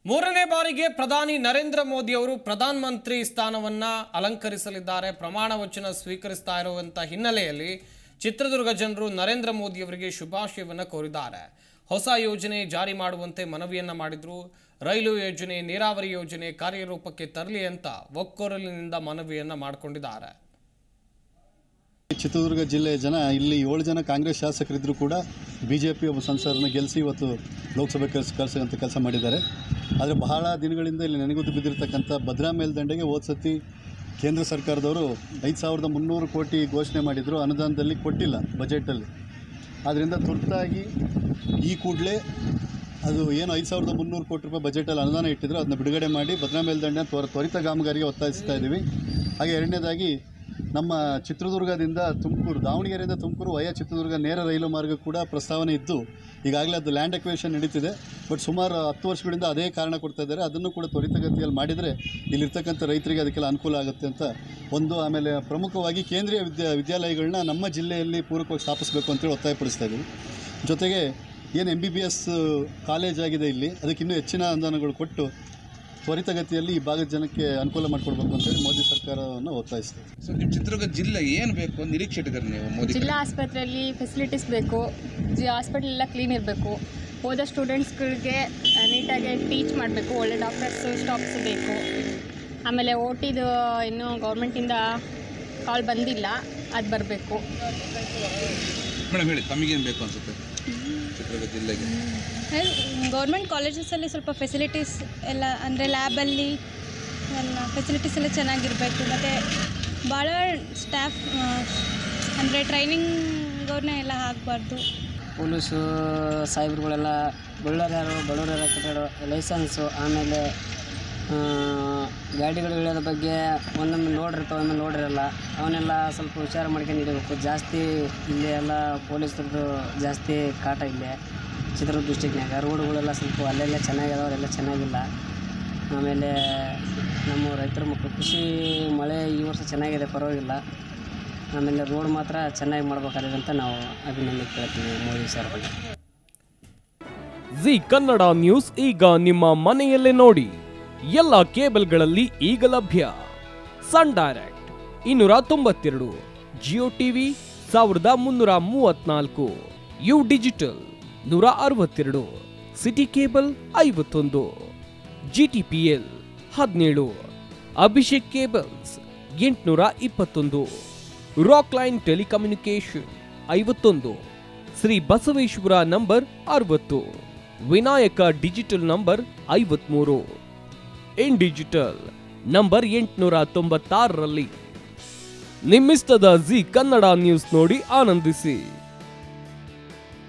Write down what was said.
ಮೂರನೇ ಬಾರಿಗೆ ಪ್ರಧಾನಿ ನರೇಂದ್ರ ಮೋದಿ ಅವರು ಪ್ರಧಾನ ಮಂತ್ರಿ ಸ್ಥಾನವನ್ನ ಅಲಂಕರಿಸಲಿದ್ದಾರೆ ಪ್ರಮಾಣ ವಚನ ಸ್ವೀಕರಿಸ್ತಾ ಇರುವಂತ ಹಿನ್ನೆಲೆಯಲ್ಲಿ ಚಿತ್ರದುರ್ಗ ಜನರು ನರೇಂದ್ರ ಮೋದಿ ಅವರಿಗೆ ಶುಭಾಶಯವನ್ನ ಕೋರಿದ್ದಾರೆ ಹೊಸ ಯೋಜನೆ ಜಾರಿ ಮಾಡುವಂತೆ ಮನವಿಯನ್ನ ಮಾಡಿದ್ರು ರೈಲು ಯೋಜನೆ ನೀರಾವರಿ ಯೋಜನೆ ಕಾರ್ಯರೂಪಕ್ಕೆ ತರಲಿ ಅಂತ ಒಕ್ಕೊರಲಿನಿಂದ ಮನವಿಯನ್ನ ಮಾಡಿಕೊಂಡಿದ್ದಾರೆ ಚಿತ್ರದುರ್ಗ ಜಿಲ್ಲೆಯ ಜನ ಇಲ್ಲಿ ಏಳು ಜನ ಕಾಂಗ್ರೆಸ್ ಶಾಸಕರಿದ್ದರೂ ಕೂಡ ಬಿ ಜೆ ಪಿ ಒಬ್ಬ ಸಂಸದರನ್ನು ಗೆಲ್ಲಿಸಿ ಇವತ್ತು ಲೋಕಸಭೆ ಕಳ್ಸಿ ಕಳಿಸುವಂಥ ಕೆಲಸ ಮಾಡಿದ್ದಾರೆ ಆದರೆ ಬಹಳ ದಿನಗಳಿಂದ ಇಲ್ಲಿ ನೆನೆಗುದ್ದು ಬಿದ್ದಿರತಕ್ಕಂಥ ಭದ್ರಾ ಮೇಲ್ದಂಡೆಗೆ ಹೋದ ಸತಿ ಕೇಂದ್ರ ಸರ್ಕಾರದವರು ಐದು ಸಾವಿರದ ಮುನ್ನೂರು ಕೋಟಿ ಘೋಷಣೆ ಮಾಡಿದರು ಅನುದಾನದಲ್ಲಿ ಕೊಟ್ಟಿಲ್ಲ ಬಜೆಟಲ್ಲಿ ಆದ್ದರಿಂದ ತುರ್ತಾಗಿ ಈ ಕೂಡಲೇ ಅದು ಏನು ಐದು ಸಾವಿರದ ಮುನ್ನೂರು ಕೋಟಿ ರೂಪಾಯಿ ಬಜೆಟಲ್ಲಿ ಅನುದಾನ ಇಟ್ಟಿದ್ರು ಅದನ್ನ ಬಿಡುಗಡೆ ಮಾಡಿ ಭದ್ರಾ ಮೇಲ್ದಂಡೆ ತ್ವರ ತ್ವರಿತ ಕಾಮಗಾರಿಗೆ ಒತ್ತಾಯಿಸ್ತಾ ಇದ್ದೀವಿ ಹಾಗೆ ಎರಡನೇದಾಗಿ ನಮ್ಮ ಚಿತ್ರದುರ್ಗದಿಂದ ತುಮಕೂರು ದಾವಣಗೆರೆಯಿಂದ ತುಮಕೂರು ವಯ ಚಿತ್ರದುರ್ಗ ನೇರ ರೈಲು ಮಾರ್ಗ ಕೂಡ ಪ್ರಸ್ತಾವನೆ ಇದ್ದು ಈಗಾಗಲೇ ಅದು ಲ್ಯಾಂಡ್ ಎಕ್ವೇಷನ್ ನಡೀತಿದೆ ಬಟ್ ಸುಮಾರು ಹತ್ತು ವರ್ಷಗಳಿಂದ ಅದೇ ಕಾರಣ ಕೊಡ್ತಾ ಇದ್ದಾರೆ ಅದನ್ನು ಕೂಡ ತ್ವರಿತಗತಿಯಲ್ಲಿ ಮಾಡಿದರೆ ಇಲ್ಲಿರ್ತಕ್ಕಂಥ ರೈತರಿಗೆ ಅದಕ್ಕೆಲ್ಲ ಅನುಕೂಲ ಆಗುತ್ತೆ ಅಂತ ಒಂದು ಆಮೇಲೆ ಪ್ರಮುಖವಾಗಿ ಕೇಂದ್ರೀಯ ವಿದ್ಯಾ ವಿದ್ಯಾಲಯಗಳನ್ನ ನಮ್ಮ ಜಿಲ್ಲೆಯಲ್ಲಿ ಪೂರಕವಾಗಿ ಸ್ಥಾಪಿಸಬೇಕು ಅಂತೇಳಿ ಒತ್ತಾಯಪಡಿಸ್ತಾ ಇದ್ದೀವಿ ಜೊತೆಗೆ ಏನು M B B S college ಆಗಿದೆ ಇಲ್ಲಿ ಅದಕ್ಕೆ ಇನ್ನೂ ಹೆಚ್ಚಿನ ಅನುದಾನಗಳು ಕೊಟ್ಟು ತ್ವರಿತಗತಿಯಲ್ಲಿ ಈ ಭಾಗದ ಜನಕ್ಕೆ ಅನುಕೂಲ ಮಾಡಿಕೊಡ್ಬೇಕು ಅಂತೇಳಿ ಮೋದಿ ಸರ್ಕಾರವನ್ನು ಒತ್ತಾಯಿಸ್ತೀವಿ ಸೊ ನಿಮ್ಮ ಚಿತ್ರದುರ್ಗ ಜಿಲ್ಲೆ ಏನು ಬೇಕು ಅಂತ ನಿರೀಕ್ಷೆ ಇಟ್ಟಿದ್ದಾರೆ ನೀವು ಮೋದಿ ಜಿಲ್ಲಾ ಆಸ್ಪತ್ರೆಯಲ್ಲಿ ಫೆಸಿಲಿಟೀಸ್ ಬೇಕು ಜಿ ಹಾಸ್ಪಿಟಲ್ ಎಲ್ಲ ಕ್ಲೀನ್ ಇರಬೇಕು ಓದೋ ಸ್ಟೂಡೆಂಟ್ಸ್ಗಳಿಗೆ ನೀಟಾಗಿ ಟೀಚ್ ಮಾಡಬೇಕು ಒಳ್ಳೆ ಡಾಕ್ಟರ್ಸು ಸ್ಟಾಫ್ಸ್ ಬೇಕು ಆಮೇಲೆ ಓ ಟಿದು ಇನ್ನೂ ಗೌರ್ಮೆಂಟಿಂದ ಕಾಲ್ ಬಂದಿಲ್ಲ ಅದು ಬರಬೇಕು ಮೇಡಮ್ ಹೇಳಿ ತಮಗೇನು ಬೇಕು ಅನ್ಸುತ್ತೆ ಚಿತ್ರದುರ್ಗ ಜಿಲ್ಲೆಗೆ ಗೌರ್ಮೆಂಟ್ ಕಾಲೇಜಸಲ್ಲಿ ಸ್ವಲ್ಪ ಫೆಸಿಲಿಟೀಸ್ ಎಲ್ಲ ಅಂದರೆ ಲ್ಯಾಬಲ್ಲಿ ಎಲ್ಲ ಫೆಸಿಲಿಟೀಸ್ ಎಲ್ಲ ಚೆನ್ನಾಗಿರಬೇಕು ಮತ್ತು ಭಾಳ ಸ್ಟಾಫ್ ಅಂದರೆ ಟ್ರೈನಿಂಗ್ ಅವ್ರನ್ನ ಎಲ್ಲ ಹಾಕಬಾರ್ದು ಪೊಲೀಸು ಸಾಹೇಬ್ರುಗಳೆಲ್ಲ ಬಳ್ಳೋರು ಯಾರು ಬಡವರು ಯಾರು ಕಟ್ಟಡೋ ಲೈಸೆನ್ಸು ಆಮೇಲೆ ಆ, ಗಾಡಿಗಳು ಇಳಿಯೋದ ಬಗ್ಗೆ ಒಂದೊಂದು ಲೋಡ್ ಇರ್ತವೆ ಒಂದೊಂದು ಲೋಡ್ ಇರಲ್ಲ ಅವನ್ನೆಲ್ಲ ಸ್ವಲ್ಪ ವಿಚಾರ ಮಾಡ್ಕೊಂಡು ಹಿಡಿಬೇಕು ಜಾಸ್ತಿ ಇಲ್ಲಿ ಎಲ್ಲ ಪೊಲೀಸರದ್ದು ಜಾಸ್ತಿ ಕಾಟ ಇಲ್ಲೇ ಚಿತ್ರದುರ್ಗ ಡಿಸ್ಟಿಕ್ನಾಗ ರೋಡ್ಗಳೆಲ್ಲ ಸ್ವಲ್ಪ ಅಲ್ಲೆಲ್ಲ ಚೆನ್ನಾಗಿದಾವೆ ಅಲ್ಲೆಲ್ಲ ಚೆನ್ನಾಗಿಲ್ಲ ಆಮೇಲೆ ನಮ್ಮ ರೈತರ ಮಕ್ಕಳು ಕೃಷಿ ಮಳೆ ಈ ವರ್ಷ ಚೆನ್ನಾಗಿದೆ ಪರವಾಗಿಲ್ಲ ಆಮೇಲೆ ರೋಡ್ ಮಾತ್ರ ಚೆನ್ನಾಗಿ ಮಾಡ್ಬೇಕಾಗಿದೆ ಅಂತ ನಾವು ಅಭಿನಂದನೆ ಕೇಳ್ತೀವಿ ಮೋದಿ ಸರ್ ಬಗ್ಗೆ ಜಿ ಕನ್ನಡ ನ್ಯೂಸ್ ಈಗ ನಿಮ್ಮ ಮನೆಯಲ್ಲೇ ನೋಡಿ ಎಲ್ಲ ಕೇಬಲ್ಗಳಲ್ಲಿ ಈಗ ಲಭ್ಯ ಸನ್ ಡೈರೆಕ್ಟ್ ಇನ್ನೂರ ತೊಂಬತ್ತೆರಡು ಜಿಯೋ ಟಿವಿ ಸಾವಿರದ ಮುನ್ನೂರ ಮೂವತ್ನಾಲ್ಕು ಯು ಡಿಜಿಟಲ್ ನೂರ ಅರವತ್ತೆರಡು ಸಿಟಿ ಕೇಬಲ್ ಐವತ್ತೊಂದು ಜಿ ಟಿ ಪಿ ಎಲ್ ಹದಿನೇಳು ಅಭಿಷೇಕ್ ಕೇಬಲ್ಸ್ ಎಂಟುನೂರ ಇಪ್ಪತ್ತೊಂದು ರಾಕ್ ಲೈನ್ ಟೆಲಿಕಮ್ಯುನಿಕೇಶನ್ ಐವತ್ತೊಂದು ಶ್ರೀ ಬಸವೇಶ್ವರ ನಂಬರ್ ಅರವತ್ತು ವಿನಾಯಕ ಡಿಜಿಟಲ್ ನಂಬರ್ ಐವತ್ಮೂರು ಇನ್ ಡಿಜಿಟಲ್ ನಂಬರ್ ಎಂಟುನೂರ ತೊಂಬತ್ತಾರರಲ್ಲಿ ನಿಮ್ಮಿಸ್ತದ ಜಿ ಕನ್ನಡ ನ್ಯೂಸ್ ನೋಡಿ ಆನಂದಿಸಿ